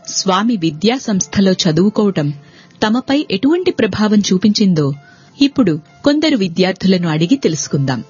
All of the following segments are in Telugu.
స్వామి విద్యా సంస్థలో చదువుకోవటం తమపై ఎటువంటి ప్రభావం చూపించిందో ఇప్పుడు కొందరు విద్యార్థులను అడిగి తెలుసుకుందాం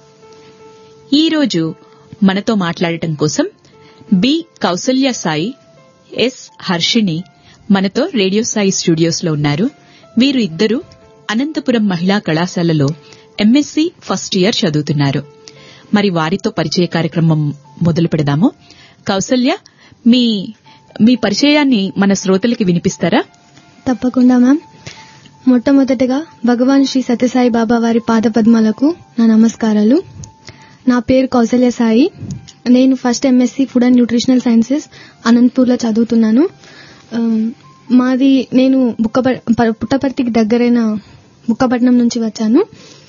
ఈరోజు మనతో మాట్లాడటం కోసం బి కౌసల్య సాయి ఎస్ హర్షిణి మనతో రేడియో సాయి స్టూడియోస్ లో ఉన్నారు వీరు ఇద్దరు అనంతపురం మహిళా కళాశాలలో ఎంఎస్సి ఫస్ట్ ఇయర్ చదువుతున్నారు మరి వారితో పరిచయ కార్యక్రమం మొదలు పెడదాము కౌసల్య మీ మీ పరిచయాన్ని మన శ్రోతలకి వినిపిస్తారా తప్పకుండా మ్యామ్ మొట్టమొదటగా భగవాన్ శ్రీ సత్యసాయి బాబా వారి పాదపద్మాలకు నా నమస్కారాలు నా పేరు కౌసల్య సాయి నేను first MSc food and nutritional sciences అనంతపూర్లో చదువుతున్నాను ఆమ్, మాది నేను బుక్క పుట్టపర్తికి దగ్గరైన బుక్కపట్నం నుంచి వచ్చాను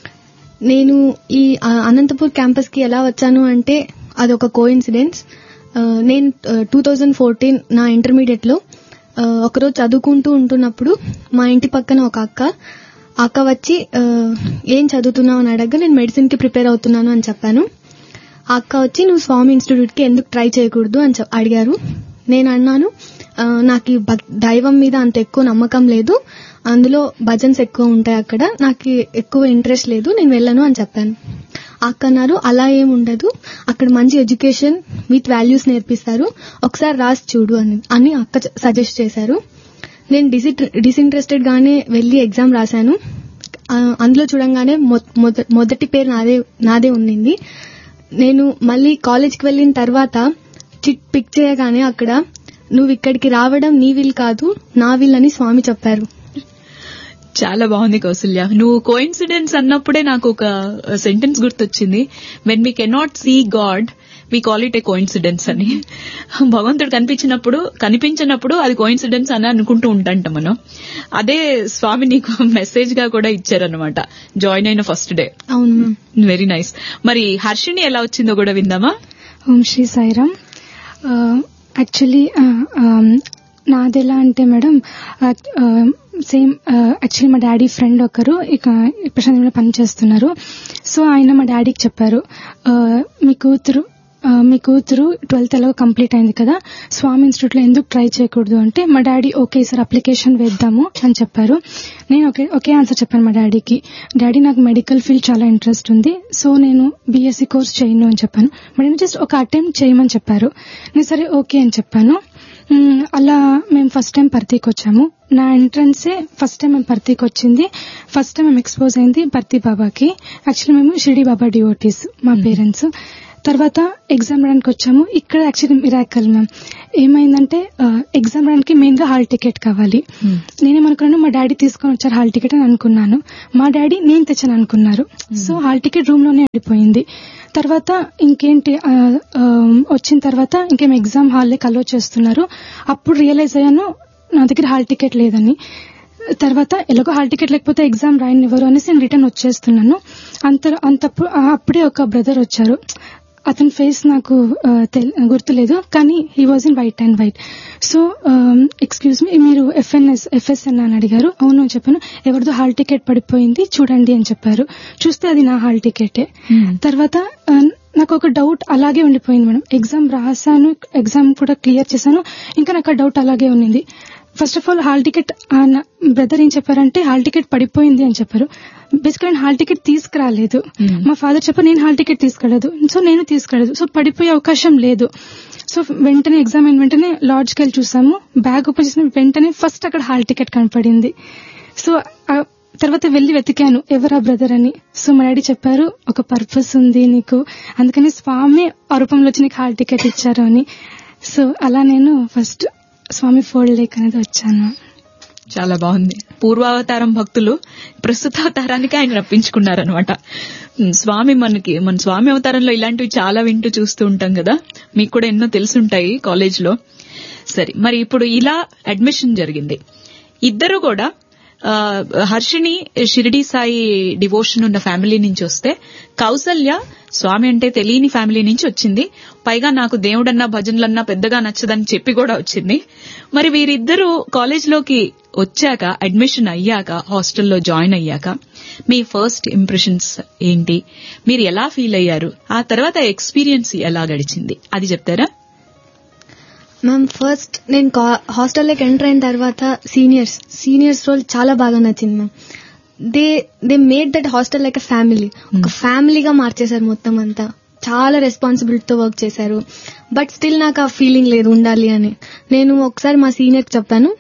నేను ఈ ఆ, అనంతపూర్ క్యాంపస్ కి ఎలా వచ్చాను అంటే అది ఒక కో ఇన్సిడెన్స్ నేను టూ థౌజండ్ ఫోర్టీన్ నా ఇంటర్మీడియట్ లో ఆ, ఒకరోజు చదువుకుంటూ ఉంటున్నప్పుడు మా ఇంటి పక్కన ఒక అక్క ఆ అక్క వచ్చి ఆ, ఏం చదువుతున్నావు అని అడగగా నేను మెడిసిన్ కి ప్రిపేర్ అవుతున్నాను అని చెప్పాను ఆ అక్క వచ్చి నువ్వు స్వామి ఇన్స్టిట్యూట్ కి ఎందుకు ట్రై చేయకూడదు అని చెప్- అడిగారు నేను అన్నాను "ఆ, నాకు ఈ భక్- దైవం మీద అంత ఎక్కువ నమ్మకం లేదు అందులో భజన్స్ ఎక్కువ ఉంటాయి అక్కడ నాకు ఎక్కువ ఇంట్రెస్ట్ లేదు నేను వెళ్ళను అని చెప్పాను ఆ అక్క అన్నారు అలా ఏం ఉండదు అక్కడ మంచి ఎడ్యుకేషన్ విత్ వాల్యూస్ నేర్పిస్తారు ఒకసారి రాసి చూడు అని అని అక్క సజెస్ట్ చేశారు నేను డిసి డిసింట్రెస్టెడ్ గానే వెళ్లి ఎగ్జామ్ రాశాను ఆ, అందులో చూడంగానే మొ- మొద- మొదటి పేరు నాదే నాదే ఉండింది నేను మళ్ళీ కాలేజ్కి వెళ్ళిన తర్వాత చిట్ పిక్ చేయగానే అక్కడ నువ్వు ఇక్కడికి రావడం నీ విల్ కాదు నా విల్ అని స్వామి చెప్పారు చాలా బాగుంది కౌసల్య నువ్వు కోయిన్సిడెన్స్ అన్నప్పుడే నాకు ఒక సెంటెన్స్ గుర్తొచ్చింది when we cannot see God we call it a coincidence అని భగవంతుడు కనిపించినప్పుడు కనిపించినప్పుడు అది కోయిన్సిడెన్స్ అని అనుకుంటూ ఉంటాంట మనం అదే స్వామి నీకు మెసేజ్ గా కూడా ఇచ్చారనమాట జాయిన్ అయిన ఫస్ట్ డే అవును మ్యామ్ వెరీ నైస్ మరి హర్షిణి ఎలా వచ్చిందో కూడా విందామా ఓం శ్రీ సాయిరామ్ యాక్చువల్లీ నాది ఎలా అంటే మేడం సేమ్ యాక్చువల్లీ మా డాడీ ఫ్రెండ్ ఒకరు ఇక ప్రశాంతంలో పనిచేస్తున్నారు సో ఆయన మా డాడీకి చెప్పారు ఆ, మీ కూతురు ఆ, మీ కూతురు ట్వెల్త్ ఎలాగో కంప్లీట్ అయింది కదా స్వామి ఇన్స్టిట్యూట్ లో ఎందుకు ట్రై చేయకూడదు అంటే మా డాడీ ఓకే సార్ అప్లికేషన్ వేద్దాము అని చెప్పారు నేను ఒకే ఒకే ఆన్సర్ చెప్పాను మా డాడీకి డాడీ నాకు మెడికల్ ఫీల్డ్ చాలా ఇంట్రెస్ట్ ఉంది సో నేను బీఎస్సీ కోర్స్ చేయను అని చెప్పాను మేడం జస్ట్ ఒక అటెంప్ట్ చేయమని చెప్పారు నేను సరే ఓకే అని చెప్పాను మ్, అలా మేము ఫస్ట్ టైం పర్తీకి వచ్చాము నా ఎంట్రన్సే ఫస్ట్ టైం మేము పర్తీకి వచ్చింది ఫస్ట్ టైం మేము ఎక్స్పోజ్ అయింది పర్తీ బాబాకి యాక్చువల్లీ మేము షిరిడి బాబా డివోటీస్ మా పేరెంట్స్ తర్వాత ఎగ్జామ్ రాయడానికి వచ్చాము ఇక్కడ యాక్చువల్లీ మిరాకల్ మ్యామ్ ఏమైందంటే ఎగ్జామ్ రాయడానికి మెయిన్ గా హాల్ టికెట్ కావాలి నేనేమనుకున్నాను మా డాడీ తీసుకొని వచ్చారు హాల్ టికెట్ అని అనుకున్నాను మా డాడీ నేను తెచ్చాను అనుకున్నారు సో హాల్ టికెట్ రూమ్ లోనే వెళ్ళిపోయింది తర్వాత ఇంకేంటి ఆ, ఆ, వచ్చిన తర్వాత ఇంకేం ఎగ్జామ్ హాల్ అలో చేస్తున్నారు అప్పుడు రియలైజ్ అయ్యాను నా దగ్గర హాల్ టికెట్ లేదని తర్వాత ఎలాగో హాల్ టికెట్ లేకపోతే ఎగ్జామ్ రాయనివ్వరు అనేసి నేను రిటర్న్ వచ్చేస్తున్నాను అంత అంత అప్పుడే ఒక బ్రదర్ వచ్చారు అతని ఫేస్ నాకు ఆ, తెల్- గుర్తులేదు కానీ he was in white and white so excuse me మీరు ఎఫ్ఎన్ఎస్ ఎఫ్ఎస్ఎన్ అని అడిగారు అవును అని చెప్పాను ఎవరిదో హాల్ టికెట్ పడిపోయింది చూడండి అని చెప్పారు చూస్తే అది నా హాల్ టికెటే తర్వాత ఆ, నాకు ఒక డౌట్ అలాగే ఉండిపోయింది మేడం ఎగ్జామ్ రాసాను ఎగ్జామ్ కూడా క్లియర్ చేశాను ఇంకా నాకు ఆ డౌట్ అలాగే ఉన్నింది first of all hall ticket brother ఏం చెప్పారంటే హాల్ టికెట్ పడిపోయింది అని చెప్పారు బేసిక్గా నేను హాల్ టికెట్ తీసుకురాలేదు మా ఫాదర్ చెప్పారు నేను హాల్ టికెట్ తీసుకెళ్ళదు సో నేను తీసుకెళ్ళదు సో పడిపోయే అవకాశం లేదు సో వెంటనే ఎగ్జామ్ అయిన వెంటనే లాడ్జ్కి వెళ్ళి చూసాము బ్యాగ్ ఓపెన్ చేసిన వెంటనే ఫస్ట్ అక్కడ హాల్ టికెట్ కనపడింది సో ఆ తర్వాత వెళ్లి వెతికాను ఎవరా బ్రదర్ అని సో మా డాడీ చెప్పారు ఒక పర్పస్ ఉంది నీకు అందుకని స్వామి ఆ రూపంలో వచ్చి నీకు హాల్ టికెట్ ఇచ్చారు అని సో అలా నేను ఫస్ట్ స్వామి ఫోల్డ్ లేక్ అనేది వచ్చాను చాలా బాగుంది పూర్వావతారం భక్తులు ప్రస్తుత అవతారానికి ఆయన రప్పించుకున్నారనమాట ఉమ్, స్వామి మనకి మన స్వామి అవతారంలో ఇలాంటివి చాలా వింటూ చూస్తూ ఉంటాం కదా మీకు కూడా ఎన్నో తెలుసుంటాయి కాలేజ్ లో సరే మరి ఇప్పుడు ఇలా అడ్మిషన్ జరిగింది ఇద్దరు కూడా ఆ, హర్షిని షిరిడి సాయి డివోషన్ ఉన్న ఫ్యామిలీ నుంచి వస్తే కౌసల్య స్వామి అంటే తెలియని ఫ్యామిలీ నుంచి వచ్చింది పైగా నాకు దేవుడన్నా భజనలన్నా పెద్దగా నచ్చదని చెప్పి కూడా వచ్చింది మరి వీరిద్దరూ కాలేజ్లోకి వచ్చాక అడ్మిషన్ అయ్యాక హాస్టల్లో జాయిన్ అయ్యాక మీ ఫస్ట్ ఇంప్రెషన్స్ ఏంటి మీరు ఎలా ఫీల్ అయ్యారు ఆ తర్వాత ఎక్స్పీరియన్స్ ఎలా గడిచింది అది చెప్తారా మ్యామ్ ఫస్ట్ నేను హాస్టల్లోకి ఎంటర్ అయిన తర్వాత సీనియర్స్ సీనియర్స్ రోల్ చాలా బాగా నచ్చింది ma'am they they made that hostel like family ఒక ఫ్యామిలీగా మార్చేశారు మొత్తం అంతా చాలా రెస్పాన్సిబిలిటీతో వర్క్ చేశారు బట్ స్టిల్ నాకు ఆ ఫీలింగ్ లేదు ఉండాలి అని నేను ఒకసారి మా సీనియర్ చెప్పాను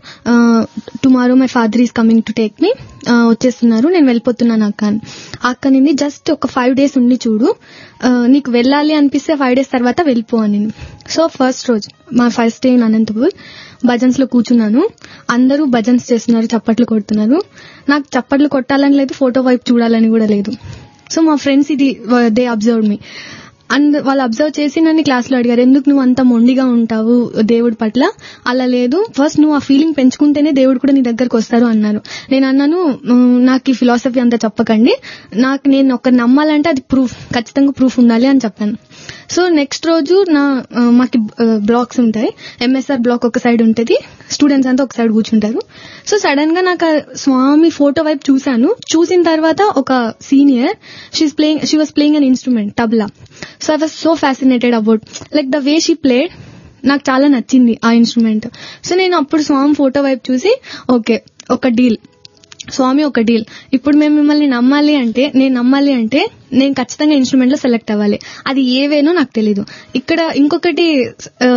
tomorrow my father is coming to take me వచ్చేస్తున్నారు నేను వెళ్ళిపోతున్నాను అక్క అని ఆ అక్క నింది జస్ట్ ఒక ఫైవ్ డేస్ ఉండి చూడు ఆ, నీకు వెళ్ళాలి అనిపిస్తే ఫైవ్ డేస్ తర్వాత వెళ్ళిపో అని సో ఫస్ట్ రోజు మా first day in Anantapur bhajans లో కూర్చున్నాను అందరూ భజన్స్ చేస్తున్నారు చప్పట్లు కొడుతున్నారు నాకు చప్పట్లు కొట్టాలని లేదు ఫోటో వైపు చూడాలని కూడా లేదు సో మా ఫ్రెండ్స్ ఇది దే అబ్జర్వ్ మీ అండ్ వాళ్ళు అబ్జర్వ్ చేసి నన్ను క్లాస్ లో అడిగారు ఎందుకు నువ్వు అంత మొండిగా ఉంటావు దేవుడి పట్ల అలా లేదు ఫస్ట్ నువ్వు ఆ ఫీలింగ్ పెంచుకుంటేనే దేవుడు కూడా నీ దగ్గరకు వస్తారు అన్నారు నేను అన్నాను "మ్, నాకు ఈ ఫిలాసఫీ అంతా చెప్పకండి నాకు నేను ఒక నమ్మాలంటే అది ప్రూఫ్ ఖచ్చితంగా ప్రూఫ్ ఉండాలి అని చెప్పాను సో నెక్స్ట్ రోజు నా ఆ, మాకి బ్లాక్స్ ఉంటాయి ఎంఎస్ఆర్ బ్లాక్ ఒక సైడ్ ఉంటుంది స్టూడెంట్స్ అంతా ఒక సైడ్ కూర్చుంటారు సో సడన్ గా నాకు ఆ స్వామి ఫోటో వైపు చూశాను చూసిన తర్వాత ఒక senior she's playing she was playing an instrument tabla so I was so fascinated about like the way she played నాకు చాలా నచ్చింది ఆ ఇన్స్ట్రుమెంట్ సో నేను అప్పుడు స్వామి ఫోటో వైపు చూసి ఓకే ఒక డీల్ స్వామి ఒక డీల్ ఇప్పుడు మేము మిమ్మల్ని నమ్మాలి అంటే నేను నమ్మాలి అంటే నేను ఖచ్చితంగా ఇన్స్ట్రుమెంట్ లో సెలెక్ట్ అవ్వాలి అది ఏవేనో నాకు తెలీదు ఇక్కడ ఇంకొకటి ఆ,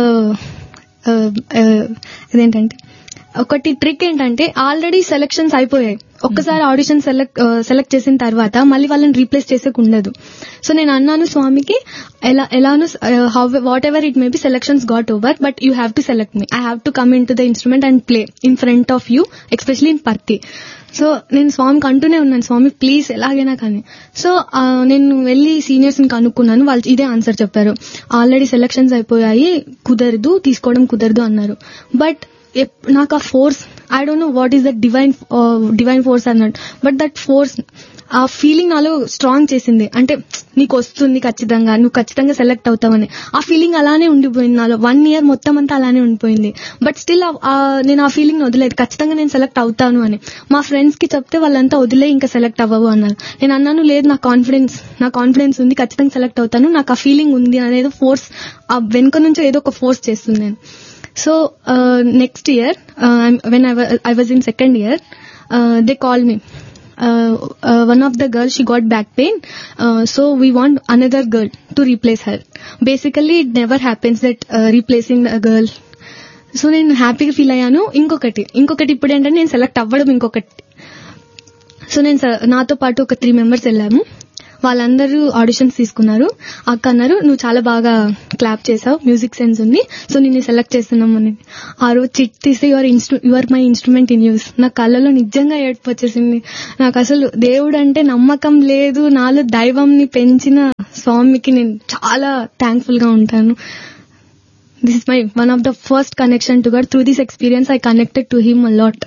ఆ, ఆ, ఇదేంటంటే ఒకటి ట్రిక్ ఏంటంటే ఆల్రెడీ సెలెక్షన్స్ అయిపోయాయి ఒక్కసారి ఆడిషన్ సెలెక్ట్ సెలెక్ట్ చేసిన తర్వాత మళ్ళీ వాళ్ళని రీప్లేస్ చేసేకి ఉండదు సో నేను అన్నాను స్వామికి ఎలా ఎలాను how whatever it may be selections got over but you have to select me I have to come in to the instrument and play in front of you especially in Parthi so నేను స్వామికి అంటూనే ఉన్నాను స్వామి ప్లీజ్ ఎలాగైనా కానీ సో ఆ, నేను వెళ్ళి సీనియర్స్ ని కనుక్కున్నాను వాళ్ళు ఇదే ఆన్సర్ చెప్పారు ఆల్రెడీ సెలెక్షన్స్ అయిపోయాయి కుదరదు తీసుకోవడం కుదరదు అన్నారు బట్ ఎప్- నాకు ఆ force I don't know what is that divine divine force అన్నట్టు బట్ దట్ ఫోర్స్ ఆ ఫీలింగ్ నాలో స్ట్రాంగ్ చేసింది అంటే నీకు వస్తుంది ఖచ్చితంగా నువ్వు ఖచ్చితంగా సెలెక్ట్ అవుతావని ఆ ఫీలింగ్ అలానే ఉండిపోయింది నాలో వన్ ఇయర్ మొత్తం అంతా అలానే ఉండిపోయింది బట్ స్టిల్ నేను ఆ ఫీలింగ్ వదిలేదు ఖచ్చితంగా నేను సెలెక్ట్ అవుతాను అని మా ఫ్రెండ్స్ కి చెప్తే వాళ్ళంతా వదిలే ఇంకా సెలెక్ట్ అవ్వవు అన్నారు నేను అన్నాను లేదు నా కాన్ఫిడెన్స్ నా కాన్ఫిడెన్స్ ఉంది ఖచ్చితంగా సెలెక్ట్ అవుతాను నాకు ఆ ఫీలింగ్ ఉంది అనేది ఫోర్స్ ఆ వెనుక నుంచి ఏదో ఒక ఫోర్స్ చేస్తుంది నేను so next year when I was in second year they call me one of the girl she got back pain so we want another girl to replace her basically it never happens that replacing the girl so నేను హ్యాపీగా ఫీల్ అయ్యాను ఇంకొకటి ఇంకొకటి ఇప్పుడు ఏంటంటే నేను సెలెక్ట్ అవ్వడం ఇంకొకటి సో నేను స- నాతో పాటు ఒక త్రీ మెంబర్స్ వెళ్ళాము వాళ్ళందరూ ఆడిషన్స్ తీసుకున్నారు అక్క అన్నారు నువ్వు చాలా బాగా క్లాప్ చేసావు మ్యూజిక్ సెన్స్ ఉంది సో నిన్ను సెలెక్ట్ చేస్తున్నాం అని ఆ రోజు చిట్ తీసి యువర్ ఇన్స్ట్రు your my instrument in use నా కళ్ళలో నిజంగా ఏడుపు వచ్చేసింది నాకు అసలు దేవుడు అంటే నమ్మకం లేదు నాలో దైవంని పెంచిన స్వామికి నేను చాలా థ్యాంక్ఫుల్ గా ఉంటాను this is my one of the first connection to God through this experience I connected to him lot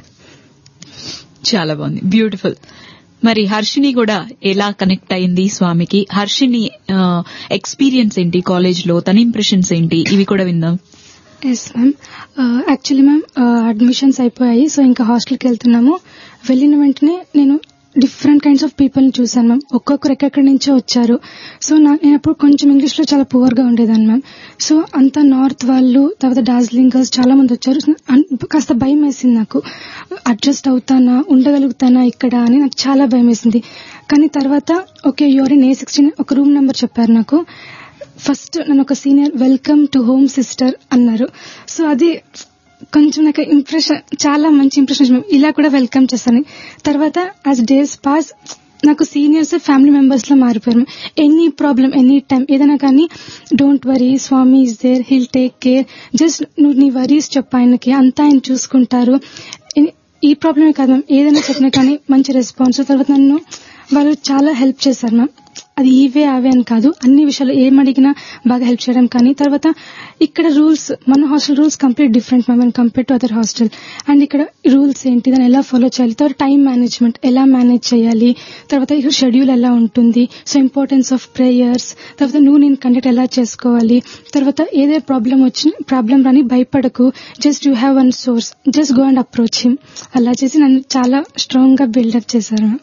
చాలా బాగుంది బ్యూటిఫుల్ మరి హర్షిని కూడా ఎలా కనెక్ట్ అయింది స్వామికి హర్షిని ఎక్స్పీరియన్స్ ఏంటి కాలేజ్ లో తన ఇంప్రెషన్స్ ఏంటి ఇవి కూడా విందాం yes ma'am actually ma'am admissions అయిపోయాయి సో ఇంకా హాస్టల్కి వెళ్తున్నాము వెళ్ళిన వెంటనే నేను డిఫరెంట్ కైండ్స్ ఆఫ్ పీపుల్ని చూశాను మ్యామ్ ఒక్కొక్కరు ఎక్కడెక్కడి నుంచో వచ్చారు సో నా నేను అప్పుడు కొంచెం ఇంగ్లీష్లో చాలా పువర్గా ఉండేదాన్ని మ్యామ్ సో అంతా నార్త్ వాళ్ళు తర్వాత డార్జిలింగ్ గర్ల్స్ చాలా మంది వచ్చారు అన్- కాస్త భయం వేసింది నాకు అడ్జస్ట్ అవుతానా ఉండగలుగుతానా ఇక్కడ అని నాకు చాలా భయం వేసింది కానీ తర్వాత okay you're in A sixteen ఒక రూమ్ నెంబర్ చెప్పారు నాకు ఫస్ట్ నన్ను ఒక senior welcome to home sister అన్నారు సో అది కొంచెం నాకు ఇంప్రెషన్ చాలా మంచి ఇంప్రెషన్ ఇలా కూడా వెల్కమ్ చేశాను తర్వాత యాజ్ డేస్ పాస్ నాకు సీనియర్స్ ఫ్యామిలీ మెంబర్స్ లో మారిపోయారు ఎనీ ప్రాబ్లం ఎనీ టైం ఏదైనా కానీ don't worry Swami is there he'll take care just నువ్వు నీ వరీస్ చెప్పు ఆయనకి అంతా ఆయన చూసుకుంటారు ఎని- ఈ ప్రాబ్లమే కాదు మ్యామ్ ఏదైనా చెప్పినా కానీ మంచి రెస్పాన్స్ తర్వాత నన్ను వాళ్ళు చాలా హెల్ప్ చేశారు మ్యామ్ అది ఇవే అవే అని కాదు అన్ని విషయాలు ఏం అడిగినా బాగా హెల్ప్ చేయడం కానీ తర్వాత ఇక్కడ రూల్స్ మన hostel rules complete different ma'am compare to other hostel and ఇక్కడ రూల్స్ ఏంటి దాన్ని ఎలా ఫాలో చేయాలి తర్వాత టైం మేనేజ్మెంట్ ఎలా మేనేజ్ చేయాలి తర్వాత ఇక్కడ షెడ్యూల్ ఎలా ఉంటుంది సో ఇంపార్టెన్స్ ఆఫ్ ప్రేయర్స్ తర్వాత నువ్వు నేను కండక్ట్ ఎలా చేసుకోవాలి తర్వాత ఏదే ప్రాబ్లం వచ్చి ప్రాబ్లం రాని భయపడకు just you have one source just go and approach him అలా చేసి నన్ను చాలా స్ట్రాంగ్ గా బిల్డప్ చేశారు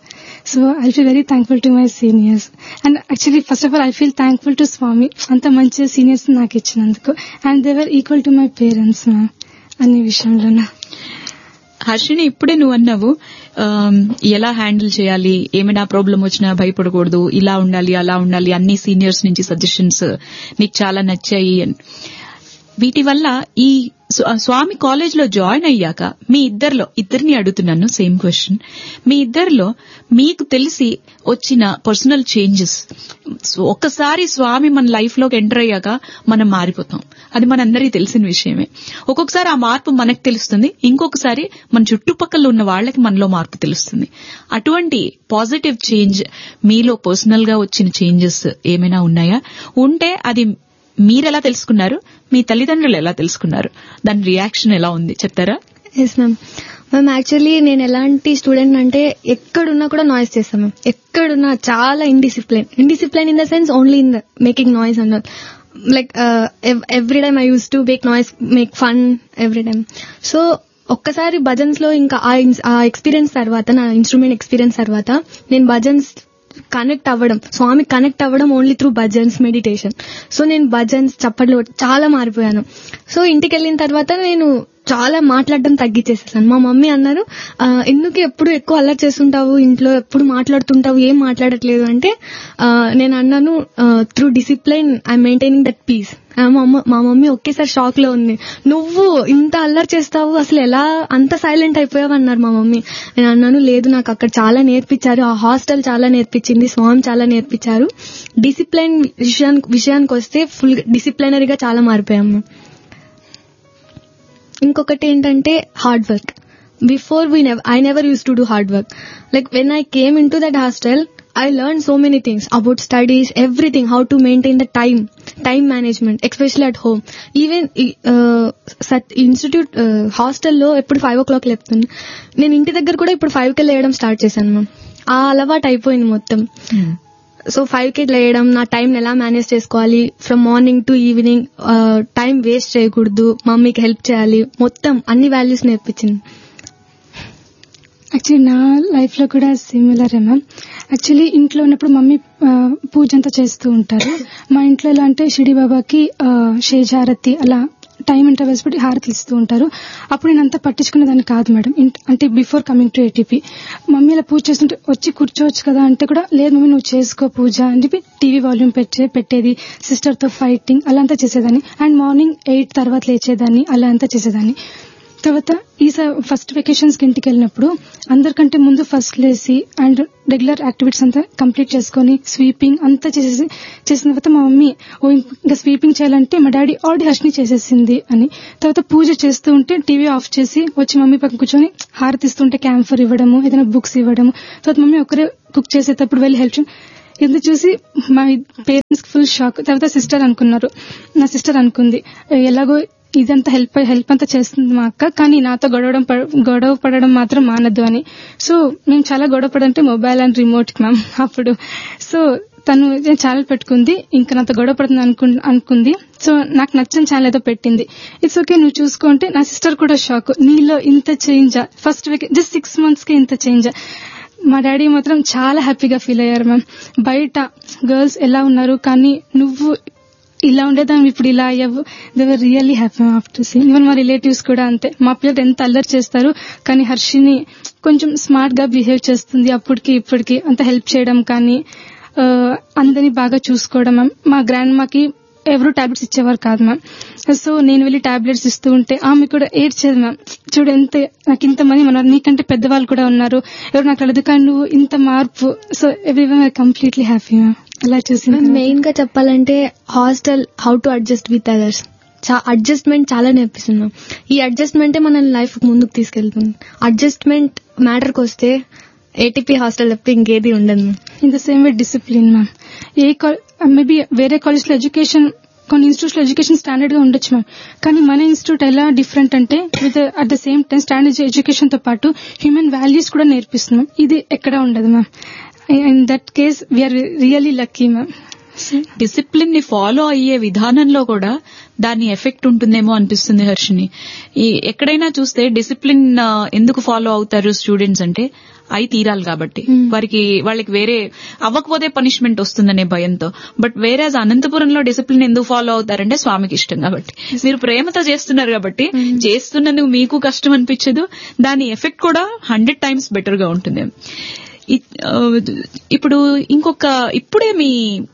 so I feel very thankful to my seniors and actually first of all I feel thankful to Swami అంత మంచి సీనియర్స్ నాకు ఇచ్చినందుకు and they're equal to my parents ma'am అన్ని విషయంలోనూ హర్షిని ఇప్పుడే నువ్వు అన్నావు ఆమ్, ఎలా హ్యాండిల్ చేయాలి ఏమైనా ప్రాబ్లం వచ్చినా భయపడకూడదు ఇలా ఉండాలి అలా ఉండాలి అన్ని సీనియర్స్ నుంచి సజెషన్స్ నీకు చాలా నచ్చాయి అని వీటి వల్ల ఈ స్వ- స్వామి కాలేజ్ లో జాయిన్ అయ్యాక మీ ఇద్దరిలో ఇద్దరిని అడుగుతున్నాను సేమ్ క్వశ్చన్ మీ ఇద్దరిలో మీకు తెలిసి వచ్చిన పర్సనల్ చేంజెస్ ఒక్కసారి స్వామి మన లైఫ్ లోకి ఎంటర్ అయ్యాక మనం మారిపోతాం అది మనందరికీ తెలిసిన విషయమే ఒక్కొక్కసారి ఆ మార్పు మనకు తెలుస్తుంది ఇంకొకసారి మన చుట్టుపక్కల ఉన్న వాళ్ళకి మనలో మార్పు తెలుస్తుంది అటువంటి పాజిటివ్ చేంజ్ మీలో పర్సనల్ గా వచ్చిన చేంజెస్ ఏమైనా ఉన్నాయా ఉంటే అది మీరెలా తెలుసుకున్నారు మీ తల్లిదండ్రులు ఎలా తెలుసుకున్నారు దాని రియాక్షన్ ఎలా ఉంది చెప్తారా ఎస్ మ్యామ్ మ్యామ్ యాక్చువల్లీ నేను ఎలాంటి స్టూడెంట్ అంటే ఎక్కడున్నా కూడా నాయిస్ చేస్తాం మ్యామ్ ఎక్కడున్నా చాలా indiscipline indiscipline in the sense only in the making noise and like every time I use to make noise make fun every time so ఒక్కసారి భజన్స్ లో ఇంకా ఆ ఇన్స్- ఆ ఎక్స్పీరియన్స్ తర్వాత నా ఇన్స్ట్రుమెంట్ ఎక్స్పీరియన్స్ తర్వాత నేను భజన్స్ కనెక్ట్ అవ్వడం స్వామి కనెక్ట్ అవ్వడం only through bhajans meditation so నేను భజన్స్ చప్పట్లు కొట్టి చాలా మారిపోయాను సో ఇంటికి వెళ్ళిన తర్వాత నేను చాలా మాట్లాడడం తగ్గించేసేసాను మా మమ్మీ అన్నారు "ఆ, ఎందుకు ఎప్పుడు ఎక్కువ అల్లరి చేస్తుంటావు ఇంట్లో ఎప్పుడు మాట్లాడుతుంటావు ఏం మాట్లాడట్లేదు అంటే ఆ, నేను అన్నాను through discipline I maintaining that peace మా అమ్మ- మా మమ్మీ ఒకేసారి షాక్ లో ఉంది నువ్వు ఇంత అల్లరి చేస్తావు అసలు ఎలా అంత సైలెంట్ అయిపోయావు అన్నారు మా మమ్మీ నేను అన్నాను లేదు నాకు అక్కడ చాలా నేర్పించారు ఆ హాస్టల్ చాలా నేర్పించింది స్వామి చాలా నేర్పించారు డిసిప్లైన్ విషయానికి విషయానికి వస్తే ఫుల్ డిసిప్లైనరీగా చాలా మారిపోయాం మేము. ఇంకొకటి ఏంటంటే hard work before we never I never use to do hard work like when I came in to that hostel I learn so many things about studies everything how to maintain the time time management especially at home even institute హాస్టల్లో ఎప్పుడు ఫైవ్ ఓ క్లాక్ లేపుతుంది నేను ఇంటి దగ్గర కూడా ఇప్పుడు ఫైవ్ కి లేయడం స్టార్ట్ చేశాను మ్యామ్ ఆ అలవాటు అయిపోయింది మొత్తం సో ఫైవ్ కి లేయడం నా టైం ఎలా మేనేజ్ చేసుకోవాలి from morning to evening time waste చేయకూడదు మమ్మీకి హెల్ప్ చేయాలి మొత్తం అన్ని వాల్యూస్ నేర్పించింది యాక్చువల్లీ నా లైఫ్ లో కూడా సిమిలర్ మ్యామ్ యాక్చువల్లీ ఇంట్లో ఉన్నప్పుడు మమ్మీ ఆ, పూజ అంతా చేస్తూ ఉంటారు మా ఇంట్లో ఎలా అంటే షిడి బాబాకి ఆ, షేజారతి అలా టైం ఇంటర్వెల్స్ పెట్టి హారతి ఇస్తూ ఉంటారు అప్పుడు నేను అంతా పట్టించుకునేదాన్ని కాదు మేడం ఇంట్- అంటే before coming to ATP mummy ఇలా పూజ చేస్తుంటే వచ్చి కూర్చోవచ్చు కదా అంటే కూడా లేదు మమ్మీ నువ్వు చేసుకో పూజ అని చెప్పి టీవీ వాల్యూమ్ పెట్టే పెట్టేది సిస్టర్ తో ఫైటింగ్ అలా అంతా చేసేదాన్ని అండ్ మార్నింగ్ ఎయిట్ తర్వాత లేచేదాన్ని అలా అంతా చేసేదాన్ని తర్వాత ఈ ఫస్ట్ వెకేషన్స్ కి ఇంటికి వెళ్ళినప్పుడు అందరికంటే ముందు ఫస్ట్ లేసి అండ్ రెగ్యులర్ యాక్టివిటీస్ అంతా కంప్లీట్ చేసుకొని స్వీపింగ్ అంతా చేసేసి చేసిన తర్వాత మా మమ్మీ ఓ ఇంకా స్వీపింగ్ చేయాలంటే మా డాడీ ఆల్రెడీ హర్షిని చేసేసింది అని తర్వాత పూజ చేస్తూ ఉంటే టీవీ ఆఫ్ చేసి వచ్చి మమ్మీ పక్కన కూర్చొని హారతిస్తుంటే క్యాంఫర్ ఇవ్వడము ఏదైనా బుక్స్ ఇవ్వడము తర్వాత మమ్మీ ఒకరే కుక్ చేసేటప్పుడు వెళ్ళి హెల్ప్ ఇది చూసి మా పేరెంట్స్ ఫుల్ షాక్ తర్వాత సిస్టర్ అనుకున్నారు నా సిస్టర్ అనుకుంది ఎలాగో ఇదంతా హెల్ప్ హెల్ప్ అంతా చేస్తుంది మా అక్క కానీ నాతో గొడవడం పడ- గొడవ పడడం మాత్రం మానద్దు అని సో మేము చాలా గొడవ పడంటే మొబైల్ అండ్ రిమోట్ మ్యామ్ అప్పుడు సో తను ఛానల్ పెట్టుకుంది ఇంకా నాతో గొడవ పడుతుంది అనుకు అనుకుంది సో నాకు నచ్చని ఛానల్ ఏదో పెట్టింది ఇట్స్ ఓకే నువ్వు చూసుకుంటే నా సిస్టర్ కూడా షాక్ నీలో ఇంత change first week just six months కి ఇంత చేంజ్ మా డాడీ మాత్రం చాలా హ్యాపీగా ఫీల్ అయ్యారు మ్యామ్ బయట గర్ల్స్ ఎలా ఉన్నారు కానీ నువ్వు ఇలా ఉండేదాన్ని ఇప్పుడు ఇలా అయ్యావు they're really happy after see even మా రిలేటివ్స్ కూడా అంతే మా పిల్లలు ఎంత అల్లరి చేస్తారు కానీ హర్షిని కొంచెం స్మార్ట్ గా బిహేవ్ చేస్తుంది అప్పటికి ఇప్పటికి అంత హెల్ప్ చేయడం కానీ ఆ, అందరినీ బాగా చూసుకోవడం మ్యామ్ మా గ్రాండ్ మాకి ఎవరు టాబ్లెట్స్ ఇచ్చేవారు కాదు మ్యామ్ సో నేను వెళ్ళి టాబ్లెట్స్ ఇస్తూ ఉంటే ఆమె కూడా ఏడ్చేది మ్యామ్ చూడు ఎంత నాకు ఇంతమంది ఉన్నారు నీకంటే పెద్దవాళ్ళు కూడా ఉన్నారు ఎవరు నాకు అడదు కానీ నువ్వు ఇంత మార్పు so everyone completely happy ma'am అలా చూసిన మెయిన్ గా చెప్పాలంటే hostel how to adjust with others adjustment చాలా నేర్పిస్తున్నాం ఈ అడ్జస్ట్మెంటే మన లైఫ్ ముందుకు తీసుకెళ్తుంది అడ్జస్ట్మెంట్ మ్యాటర్కి వస్తే ఏటీపీ హాస్టల్ తప్ప ఇంకేది ఉండదు in the same way discipline ma'am a maybe వేరే కాలేజ్ లో ఎడ్యుకేషన్ కొన్ని ఇన్స్టిట్యూట్స్ లో ఎడ్యుకేషన్ స్టాండర్డ్ గా ఉండొచ్చు మ్యామ్ కానీ మన ఇన్స్టిట్యూట్ ఎలా డిఫరెంట్ అంటే with at the same time standard education తో పాటు హ్యూమన్ వాల్యూస్ కూడా నేర్పిస్తున్నాం ఇది ఎక్కడ ఉండదు ma'am in that case we're really lucky ma'am discipline ని ఫాలో అయ్యే విధానంలో కూడా దాని ఎఫెక్ట్ ఉంటుందేమో అనిపిస్తుంది హర్షిని ఈ ఎక్కడైనా చూస్తే డిసిప్లిన్ ఎందుకు ఫాలో అవుతారు స్టూడెంట్స్ అంటే అయి తీరాలి కాబట్టి వారికి వాళ్ళకి వేరే అవ్వకపోతే పనిష్మెంట్ వస్తుందనే భయంతో బట్ వేరే అనంతపురంలో డిసిప్లిన్ ఎందుకు ఫాలో అవుతారంటే స్వామికి ఇష్టం కాబట్టి మీరు ప్రేమతో చేస్తున్నారు కాబట్టి చేస్తున్నందుకు మీకు కష్టం అనిపించదు దాని ఎఫెక్ట్ కూడా హండ్రెడ్ టైమ్స్ బెటర్ గా ఉంటుంది ఇ- ఆ, ఇప్పుడు ఇంకొక ఇప్పుడే మీ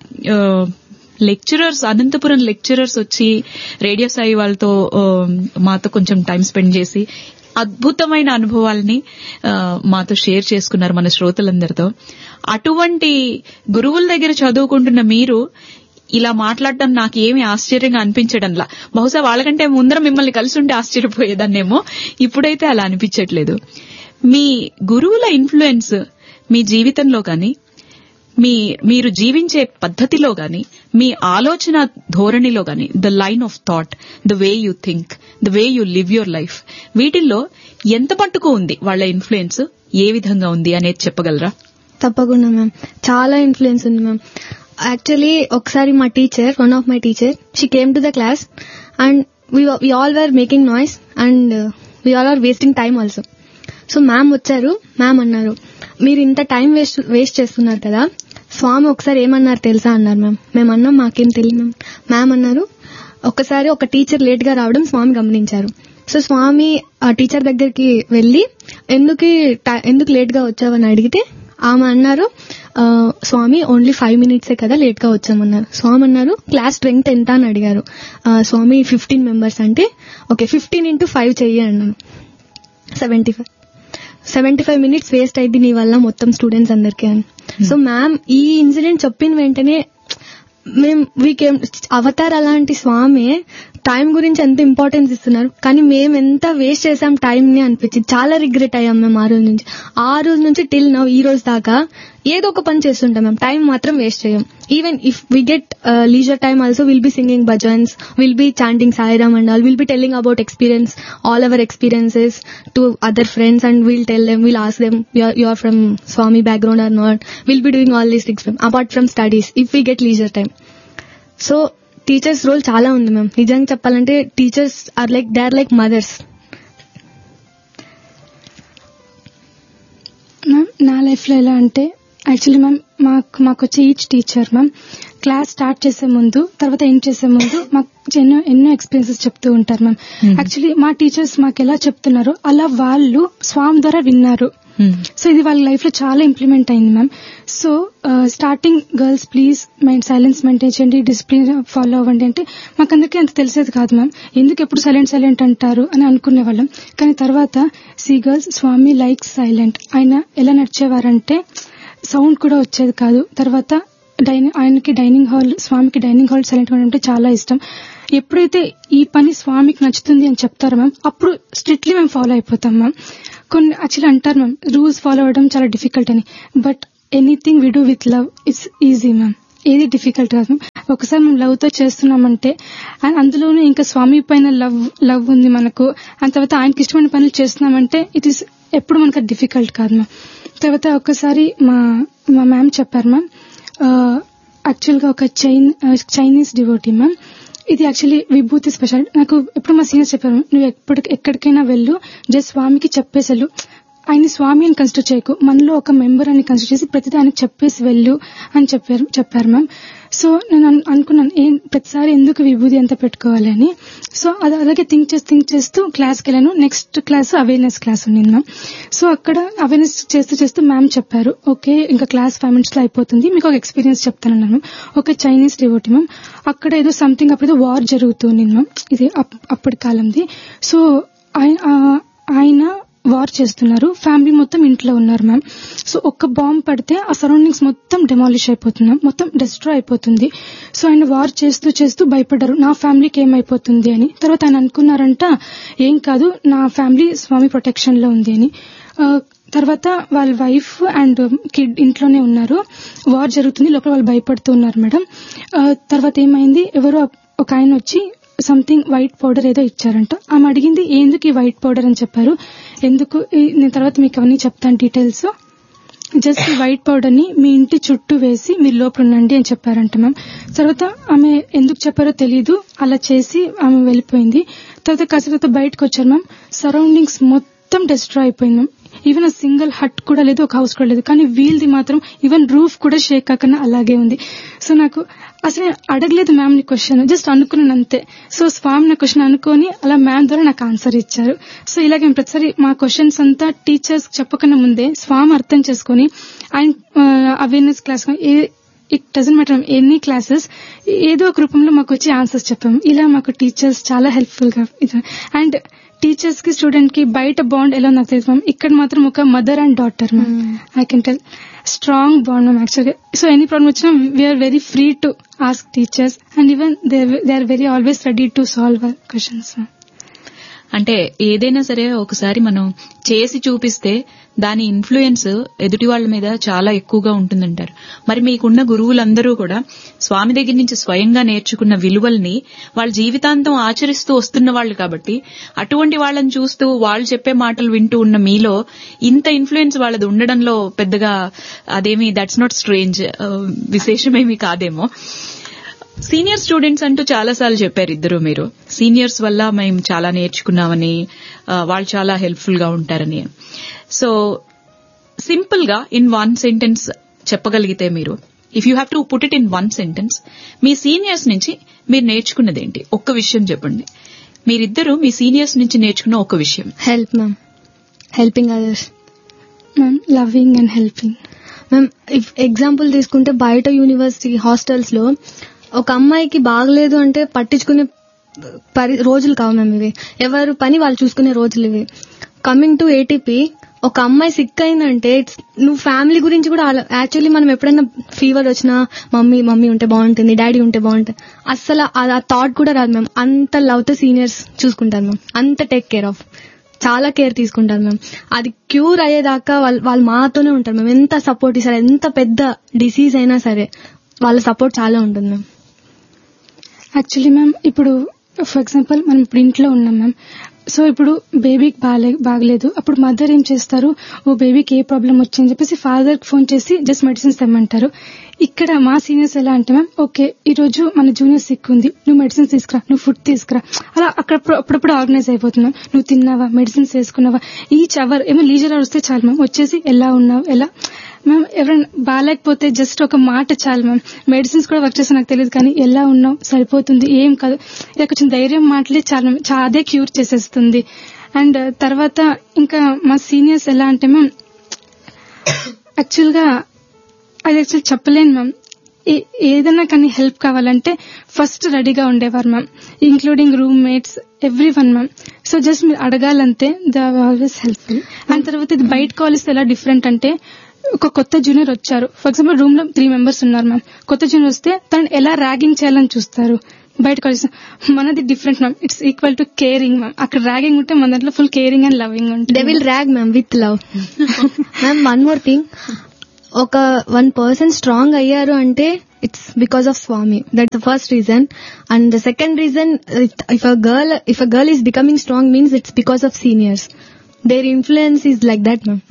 లెక్చరర్స్ అనంతపురం లెక్చరర్స్ వచ్చి రేడియో సాయి వాళ్ళతో ఆ, మాతో కొంచెం టైం స్పెండ్ చేసి అద్భుతమైన అనుభవాల్ని ఆ, మాతో షేర్ చేసుకున్నారు మన శ్రోతలందరితో అటువంటి గురువుల దగ్గర చదువుకుంటున్న మీరు ఇలా మాట్లాడడం నాకు ఏమి ఆశ్చర్యంగా అనిపించడంలా బహుశా వాళ్ళకంటే ముందర మిమ్మల్ని కలిసి ఉంటే ఆశ్చర్యపోయేదాన్నేమో ఇప్పుడైతే అలా అనిపించట్లేదు మీ గురువుల ఇన్ఫ్లుయెన్స్ మీ జీవితంలో కానీ మీ మీరు జీవించే పద్ధతిలో గాని మీ ఆలోచన ధోరణిలో గాని the line of thought the way you think the way you live your life వీటిల్లో ఎంత మట్టుకు ఉంది వాళ్ళ ఇన్ఫ్లుయెన్స్ ఏ విధంగా ఉంది అనేది చెప్పగలరా తప్పకుండా మ్యామ్ చాలా ఇన్ఫ్లుయెన్స్ ఉంది మ్యామ్ యాక్చువల్లీ ఒకసారి మా teacher one of my teacher she came to the class and we all were making noise and we all are wasting time also so ma'am వచ్చారు మ్యామ్ అన్నారు మీరు ఇంత టైం వేస్ట్ వేస్ట్ చేస్తున్నారు కదా స్వామి ఒకసారి ఏమన్నారు తెలుసా అన్నారు మ్యామ్ మేము అన్నాం మాకేం తెలియదు మ్యామ్ మ్యామ్ అన్నారు ఒకసారి ఒక టీచర్ లేట్ గా రావడం స్వామి గమనించారు సో స్వామి ఆ టీచర్ దగ్గరికి వెళ్ళి ఎందుకు ఈ ట- ఎందుకు లేట్ గా వచ్చావని అడిగితే ఆమె అన్నారు "ఆ, స్వామి ఓన్లీ ఫైవ్ మినిట్సే కదా లేట్ గా వచ్చామన్నారు స్వామి అన్నారు క్లాస్ స్ట్రెంగ్త్ ఎంత అని అడిగారు "ఆ, స్వామి ఫిఫ్టీన్ మెంబర్స్ అంటే ఓకే ఫిఫ్టీన్ ఇంటూ ఫైవ్ చెయ్యి అన్నాను seventy five seventy five minutes waste అయింది నీ వల్ల మొత్తం స్టూడెంట్స్ అందరికీ అని సో మ్యామ్ ఈ ఇన్సిడెంట్ చెప్పిన వెంటనే మేము వీకేం అవతార్ అలాంటి స్వామి టైం గురించి ఎంత ఇంపార్టెన్స్ ఇస్తున్నారు కానీ మేము ఎంత వేస్ట్ చేసాం టైం ని అనిపించింది చాలా రిగ్రెట్ అయ్యాం మేము ఆ రోజు నుంచి ఆ రోజు నుంచి టిల్ నవ్ ఈ రోజు దాకా ఏదో ఒక పని చేస్తుంటాం మేము టైం మాత్రం వేస్ట్ చేయం even if we get leisure time also will be singing bhajans will be chanting Sairam and all will be telling about experience all our experiences to other friends and will tell them will ask them you are from Swami background or not will be doing all these things apart from studies if we get leisure time so teachers role చాలా ఉంది మ్యామ్ నిజంగా చెప్పాలంటే teachers are like they are like mothers ma'am నా లైఫ్ లో ఎలా అంటే యాక్చువల్లీ మ్యామ్ మాకు మాకు వచ్చే each teacher ma'am class start చేసే ముందు తర్వాత ఎండ్ చేసే ముందు మాకు ఎన్నో ఎన్నో ఎక్స్పీరియన్సెస్ చెప్తూ ఉంటారు మ్యామ్ యాక్చువల్లీ మా టీచర్స్ మాకు ఎలా చెప్తున్నారో అలా వాళ్ళు స్వామి ద్వారా విన్నారు సో ఇది వాళ్ళ లైఫ్ లో చాలా ఇంప్లిమెంట్ అయింది ma'am so starting girls please mind silence maintain చేయండి డిసిప్లిన్ ఫాలో అవ్వండి అంటే మాకందరికీ అంత తెలిసేది కాదు మ్యామ్ ఎందుకు ఎప్పుడు సైలెంట్ సైలెంట్ అంటారు అని అనుకునే వాళ్ళం కానీ తర్వాత సి గర్ల్స్ స్వామి లైక్ సైలెంట్ ఆయన ఎలా నడిచేవారంటే సౌండ్ కూడా వచ్చేది కాదు తర్వాత డైనింగ్ ఆయనకి డైనింగ్ హాల్ స్వామికి డైనింగ్ హాల్ సైలెంట్ అంటే చాలా ఇష్టం ఎప్పుడైతే ఈ పని స్వామికి నచ్చుతుంది అని చెప్తారో మ్యామ్ అప్పుడు స్ట్రిక్ట్లీ మేము ఫాలో అయిపోతాం మ్యామ్ కొన్ని యాక్చువల్లీ అంటారు మ్యామ్ రూల్స్ ఫాలో అవ్వడం చాలా డిఫికల్ట్ అని but anything we do with love it's easy ma'am ఏది డిఫికల్ట్ కాదు మ్యామ్ ఒకసారి మేము లవ్ తో చేస్తున్నామంటే అండ్ అందులోనూ ఇంకా స్వామి పైన లవ్ లవ్ ఉంది మనకు అండ్ తర్వాత ఆయనకి ఇష్టమైన పనులు చేస్తున్నామంటే ఇట్ ఈస్ ఎప్పుడు మనకు డిఫికల్ట్ కాదు మ్యామ్ తర్వాత ఒకసారి మా మా మ్యామ్ చెప్పారు మ్యామ్ యాక్చువల్ గా ఒక చైన్ చైనీస్ డివోటీ మ్యామ్ ఇది యాక్చువల్లీ విభూతి స్పెషల్ నాకు ఎప్పుడు మా సీనియర్స్ చెప్పారు నువ్వు ఎప్పటికి ఎక్కడికైనా వెళ్ళు జస్ట్ స్వామికి చెప్పేసెళ్ళు ఆయన స్వామి అని కన్సిడర్ చేయకు మనలో ఒక మెంబర్ అని కన్సిడర్ చేసి ప్రతిదీ ఆయనకు చెప్పేసి వెళ్ళు అని చెప్పారు చెప్పారు మ్యామ్ సో నేను అన్- అనుకున్నాను ఏం ప్రతిసారి ఎందుకు విభూతి అంతా పెట్టుకోవాలి అని సో అది అలాగే థింక్ చేస్తూ థింక్ చేస్తూ క్లాస్కి వెళ్ళాను నెక్స్ట్ క్లాస్ అవేర్నెస్ క్లాస్ ఉండింది మ్యామ్ సో అక్కడ అవేర్నెస్ చేస్తూ చేస్తూ మ్యామ్ చెప్పారు ఓకే ఇంకా క్లాస్ ఫైవ్ మినిట్స్ లో అయిపోతుంది మీకు ఒక ఎక్స్పీరియన్స్ చెప్తానన్నాను మ్యామ్ ఒక చైనీస్ డివోటీ మ్యామ్ అక్కడ ఏదో సంథింగ్ అప్పుడు ఏదో వార్ జరుగుతుంది మ్యామ్ ఇది అప్- అప్పటి కాలంది సో ఆయ- ఆ- ఆయన వార్ చేస్తున్నారు ఫ్యామిలీ మొత్తం ఇంట్లో ఉన్నారు మ్యామ్ సో ఒక్క బాంబ్ పడితే ఆ సరౌండింగ్స్ మొత్తం డెమాలిష్ అయిపోతుంది మ్యామ్ మొత్తం డిస్ట్రాయ్ అయిపోతుంది సో ఆయన వార్ చేస్తూ చేస్తూ భయపడ్డారు నా ఫ్యామిలీకి ఏమైపోతుంది అని తర్వాత ఆయన అనుకున్నారంట ఏం కాదు నా ఫ్యామిలీ స్వామి ప్రొటెక్షన్ లో ఉంది అని ఆ, తర్వాత వాళ్ళ వైఫ్ అండ్ కిడ్ ఇంట్లోనే ఉన్నారు వార్ జరుగుతుంది లోపల వాళ్ళు భయపడుతూ ఉన్నారు మేడం ఆ, తర్వాత ఏమైంది ఎవరో ఒక ఆయన వచ్చి సంథింగ్ వైట్ పౌడర్ ఏదో ఇచ్చారంట ఆమె అడిగింది ఎందుకు ఈ వైట్ పౌడర్ అని చెప్పారు ఎందుకు ఈ- నేను తర్వాత మీకు అవన్నీ చెప్తాను డీటెయిల్స్ జస్ట్ ఈ వైట్ పౌడర్ ని మీ ఇంటి చుట్టూ వేసి మీరు లోపల ఉండండి అని చెప్పారంట మ్యామ్ తర్వాత ఆమె ఎందుకు చెప్పారో తెలియదు అలా చేసి ఆమె వెళ్ళిపోయింది తర్వాత కాసేపు బయటకు వచ్చారు మ్యామ్ సరౌండింగ్స్ మొత్తం డిస్ట్రాయ్ అయిపోయింది మ్యామ్ ఈవెన్ ఆ సింగిల్ హట్ కూడా లేదు ఒక హౌస్ కూడా లేదు కానీ వీల్ది మాత్రం ఈవెన్ రూఫ్ కూడా షేక్ కాకుండా అలాగే ఉంది సో నాకు అసలు నేను అడగలేదు మ్యామ్ ని క్వశ్చన్ జస్ట్ అనుకున్నాను అంతే సో స్వామి నా క్వశ్చన్ అనుకొని అలా మ్యామ్ ద్వారా నాకు ఆన్సర్ ఇచ్చారు సో ఇలాగే మేము ప్రతిసారి మా క్వశ్చన్స్ అంతా టీచర్స్ చెప్పకన్నా ముందే స్వామి అర్థం చేసుకొని ఆయన awareness class it doesn't matter any classes ఏదో ఒక రూపంలో మాకు వచ్చి ఆన్సర్స్ చెప్పాము ఇలా మాకు టీచర్స్ చాలా హెల్ప్ఫుల్ గా అండ్ టీచర్స్ కి స్టూడెంట్ కి బయట బాండ్ ఎలా నాకు తెలియదు మ్యామ్ ఇక్కడ మాత్రం ఒక mother and daughter ma'am I can tell strong bond ma'am యాక్చువల్గా సో ఎనీ ప్రాబ్లమ్ వచ్చినా we are very free to ask teachers and even they are very always ready to solve our questions ma'am అంటే ఏదైనా సరే ఒకసారి మనం చేసి చూపిస్తే దాని ఇన్ఫ్లుయెన్స్ ఎదుటి వాళ్ళ మీద చాలా ఎక్కువగా ఉంటుందంటారు మరి మీకున్న గురువులందరూ కూడా స్వామి దగ్గర నుంచి స్వయంగా నేర్చుకున్న విలువల్ని వాళ్ళ జీవితాంతం ఆచరిస్తూ వస్తున్న వాళ్ళు కాబట్టి అటువంటి వాళ్ళని చూస్తూ వాళ్ళు చెప్పే మాటలు వింటూ ఉన్న మీలో ఇంత ఇన్ఫ్లుయెన్స్ వాళ్ళది ఉండడంలో పెద్దగా అదేమి దట్స్ నాట్ స్ట్రేంజ్ విశేషమేమి కాదేమో సీనియర్ స్టూడెంట్స్ అంటూ చాలా సార్లు చెప్పారు ఇద్దరు మీరు సీనియర్స్ వల్ల మేము చాలా నేర్చుకున్నామని ఆ, వాళ్ళు చాలా హెల్ప్ఫుల్ గా ఉంటారని సో సింపుల్ గా ఇన్ వన్ సెంటెన్స్ చెప్పగలిగితే మీరు if you have to put it in one sentence మీ సీనియర్స్ నుంచి మీరు నేర్చుకున్నది ఏంటి ఒక్క విషయం చెప్పండి మీరిద్దరు మీ సీనియర్స్ నుంచి నేర్చుకున్న ఒక విషయం help ma'am helping others ma'am loving and helping ma'am if example తీసుకుంటే బయట యూనివర్సిటీ హాస్టల్స్ లో ఒక అమ్మాయికి బాగలేదు అంటే పట్టించుకునే పరి రోజులు కావు మ్యామ్ ఇవి ఎవరు పని వాళ్ళు చూసుకునే రోజులు ఇవి కమింగ్ టు ఏటీపీ ఒక అమ్మాయి సిక్ అయిందంటే it's- నువ్వు ఫ్యామిలీ గురించి కూడా యాక్చువల్లీ మనం ఎప్పుడైనా ఫీవర్ వచ్చినా మమ్మీ మమ్మీ ఉంటే బాగుంటుంది డాడీ ఉంటే బాగుంటుంది అస్సలు ఆ థాట్ కూడా రాదు మ్యామ్ అంత లవ్ తో సీనియర్స్ చూసుకుంటారు మ్యామ్ అంత టేక్ కేర్ ఆఫ్ చాలా కేర్ తీసుకుంటారు మ్యామ్ అది క్యూర్ అయ్యేదాకా వాళ్ళు వాళ్ళు మాతోనే ఉంటారు మ్యామ్ ఎంత సపోర్ట్ ఇస్తారు ఎంత పెద్ద డిసీజ్ అయినా సరే వాళ్ళ సపోర్ట్ చాలా ఉంటుంది మ్యామ్ యాక్చువల్లీ మ్యామ్ ఇప్పుడు ఫర్ ఎగ్జాంపుల్ మనం ఇప్పుడు ఇంట్లో ఉన్నాం మ్యామ్ సో ఇప్పుడు బేబీకి బాగాలే బాగలేదు అప్పుడు మదర్ ఏం చేస్తారు ఓ బేబీకి ఏ ప్రాబ్లం వచ్చిందని చెప్పేసి ఫాదర్ ఫోన్ చేసి జస్ట్ మెడిసిన్స్ తెమ్మంటారు ఇక్కడ మా సీనియర్స్ ఎలా అంటే మ్యామ్ ఓకే ఈ రోజు మన జూనియర్ సిక్ ఉంది నువ్వు మెడిసిన్స్ తీసుకురా నువ్వు ఫుడ్ తీసుకురా అలా అక్కడ అప్పుడప్పుడు ఆర్గనైజ్ అయిపోతుంది మ్యామ్ నువ్వు తిన్నావా మెడిసిన్స్ వేసుకున్నావా ఈచ్ అవర్ ఏమో లీజర్ అవర్ వస్తే చాలు మ్యామ్ వచ్చేసి ఎలా ఉన్నావు ఎలా మ్యామ్ ఎవరైనా బాగాలేకపోతే జస్ట్ ఒక మాట చాలు మ్యామ్ మెడిసిన్స్ కూడా వర్క్ చేస్తే నాకు తెలియదు కానీ ఎలా ఉన్నావు సరిపోతుంది ఏం కాదు ఇలా కొంచెం ధైర్యం మాటలే చాలు మ్యామ్. చా- అదే క్యూర్ చేసేస్తుంది అండ్ తర్వాత ఇంకా మా సీనియర్స్ ఎలా అంటే మ్యామ్ యాక్చువల్ గా అది యాక్చువల్ చెప్పలేను మ్యామ్ ఏ- ఏదైనా కానీ హెల్ప్ కావాలంటే ఫస్ట్ రెడీగా ఉండేవారు ma'am including roommates everyone ma'am so just మీరు అడగాలంతే ద ఆల్వేస్ హెల్ప్ఫుల్ అండ్ తర్వాత ఇది బయట కాలేజ్ ఎలా డిఫరెంట్ అంటే ఒక కొత్త జూనియర్ వచ్చారు ఫర్ ఎగ్జాంపుల్ రూమ్ లో త్రీ మెంబర్స్ ఉన్నారు మ్యామ్ కొత్త జూనియర్ వస్తే తను ఎలా ర్యాగింగ్ చేయాలని చూస్తారు బయట కాలేజ్ మనది different ma'am it's equal to caring ma'am అక్కడ ర్యాగింగ్ ఉంటే మన దాంట్లో full caring and loving they ఉంటుంది will rag ma'am with love ma'am one more thing ఒక వన్ పర్సన్ స్ట్రాంగ్ అయ్యారు అంటే it's because of Swami that the first reason and the second reason if a girl if a girl is becoming strong means it's because of seniors their influence is like that ma'am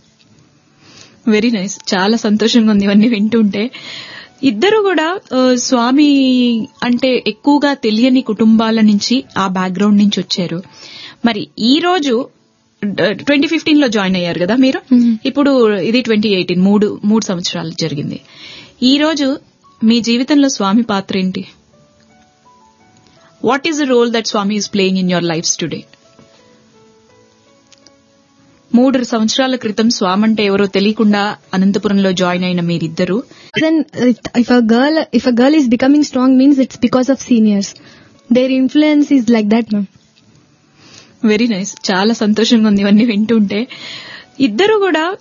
very nice చాలా సంతోషంగా ఉంది ఇవన్నీ వింటుంటే ఇద్దరు కూడా ఆ, స్వామి అంటే ఎక్కువగా తెలియని కుటుంబాల నుంచి ఆ బ్యాక్గ్రౌండ్ నుంచి వచ్చారు మరి ఈ రోజు ట్వంటీ ఫిఫ్టీన్ లో జాయిన్ అయ్యారు కదా మీరు Mhm. ఇప్పుడు ఇది ట్వంటీ ఎయిటీన్ మూడు మూడు సంవత్సరాలు జరిగింది ఈ రోజు మీ జీవితంలో స్వామి పాత్ర ఏంటి what is the role that Swami is playing in your life today మూడు సంవత్సరాల క్రితం స్వామి అంటే ఎవరో తెలియకుండా అనంతపురంలో జాయిన్ అయిన మీరిద్దరు then uh, if a girl if a girl is becoming strong means it's because of seniors their influence is like that ma'am very nice చాలా సంతోషంగా ఉంది ఇవన్నీ వింటుంటే ఇద్దరు కూడా